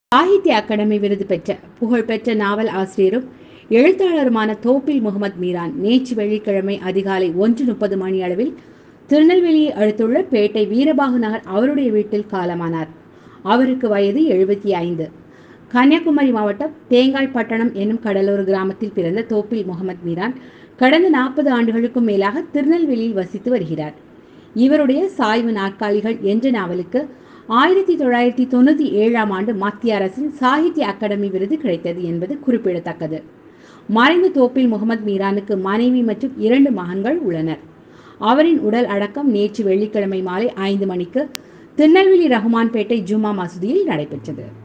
Sahitya academy விருது பெற்ற புகழ்பெற்ற நாவல் ஆசிரியரும் எழுத்தாளருமான தோப்பில் முகமது மீரான் நேற்று வெள்ளிக்கிழமை அதிகாலை ஒன்று முப்பது மணி அளவில் திருநெல்வேலியை அடுத்துள்ள பேட்டை வீரபாகு நகர் அவருடைய வீட்டில் காலமானார் அவருக்கு வயது எழுபத்தி ஐந்து கன்னியாகுமரி மாவட்டம் தேங்காய் பட்டணம் என்னும் கடலோர கிராமத்தில் பிறந்த தோப்பில் முகமது மீரான் கடந்த நாற்பது ஆண்டுகளுக்கும் மேலாக திருநெல்வேலியில் வசித்து வருகிறார் இவருடைய சாய்வு நாற்காலிகள் என்ற நாவலுக்கு ஆயிரத்தி தொள்ளாயிரத்தி தொண்ணூற்றி ஏழாம் ஆண்டு மத்திய அரசின் சாகித்ய அகாடமி விருது கிடைத்தது என்பது குறிப்பிடத்தக்கது மறைந்த தோப்பில் முகமது மீரானுக்கு மனைவி மற்றும் இரண்டு மகன்கள் உள்ளனர் அவரின் உடல் அடக்கம் நேற்று வெள்ளிக்கிழமை மாலை ஐந்து மணிக்கு திருநெல்வேலி ரஹ்மான்பேட்டை ஜும்மா மசூதியில் நடைபெற்றது